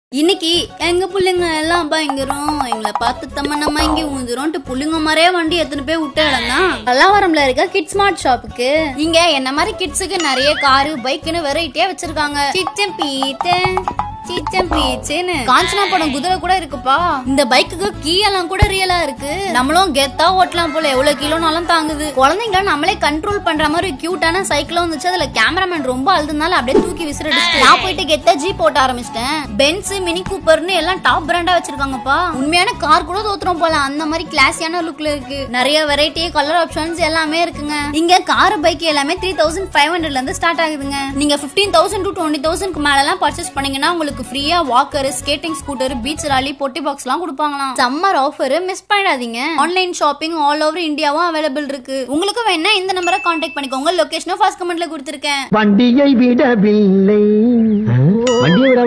இன்னைக்கு எங்க புள்ளைங்க எல்லாம் பயங்கரம் எங்களை பார்த்து தம்ம நம்ம இங்கே ஊந்துரும் புள்ளைங்க மாதிரியே வண்டி எத்தனை பேர் விட்ட இடம் தான் பல்லாவரம்ல இருக்க கிட் ஸ்மார்ட் ஷாப்புக்கு இங்க என்ன மாதிரி கிட்ஸுக்கு நிறைய காரு பைக்குன்னு வெரைட்டியா வச்சிருக்காங்க சிச்சம் பீட்டு சிச்சம் பீச்சுன்னு காஞ்சனா படம் குதிரை கூட இருக்குப்பா இந்த பைக்குக்கு கீ எல்லாம் கூட ரியலா இருக்கு நம்மளும் கெத்தா ஓட்டலாம் போல எவ்வளவு கிலோனாலும் தாங்குது குழந்தைங்கள நம்மளே கண்ட்ரோல் பண்ற மாதிரி கியூட்டான சைக்கிளும் வந்துச்சு அதுல கேமராமேன் ரொம்ப அழுதுனால அப்படியே தூக்கி விசிறடிச்சு நான் போயிட்டு கெத்தா ஜீப் ஓட்ட ஆரம்பிச்சிட்டேன் பென்ஸ் மினி கூப்பர்னு எல்லாம் டாப் பிராண்டா வச்சிருக்காங்கப்பா உண்மையான கார் கூட தோத்துறோம் போல அந்த மாதிரி கிளாஸியான லுக்ல இருக்கு நிறைய வெரைட்டி கலர் ஆப்ஷன்ஸ் எல்லாமே இருக்குங்க இங்க கார் பைக் எல்லாமே த்ரீ தௌசண்ட் ஃபைவ் ஹண்ட்ரட்ல இருந்து ஸ்டார்ட் ஆகுதுங்க நீங்க பிப்டீன் தௌசண்ட் டு டுவெண்ட்டி தௌசண்ட்க்கு மேல எல்லாம் பர்ச்சேஸ் பண்ணீங்கன்னா உங்களுக்கு ஃப்ரீயா வாக்கர் ஸ்கேட்டிங் ஸ்கூட்டர் பீச் ராலி பொட்டி பாக்ஸ் எல்லாம் கொடுப்பாங்களாம் சம்மர் ஆஃபர் மிஸ் பண்ணிடாதீங்க ஆன்லைன் ஷாப்பிங் ஆல் ஓவர் இந்தியாவும் அவைலபிள் இருக்கு உங்களுக்கு வேணா இந்த நம்பரை கான்டாக்ட் பண்ணிக்கோங்க லொகேஷனும் ஃபர்ஸ்ட் கமெண்ட்ல கொடுத்துருக்கேன் வண்டியை விடவில்லை வண்டியை விட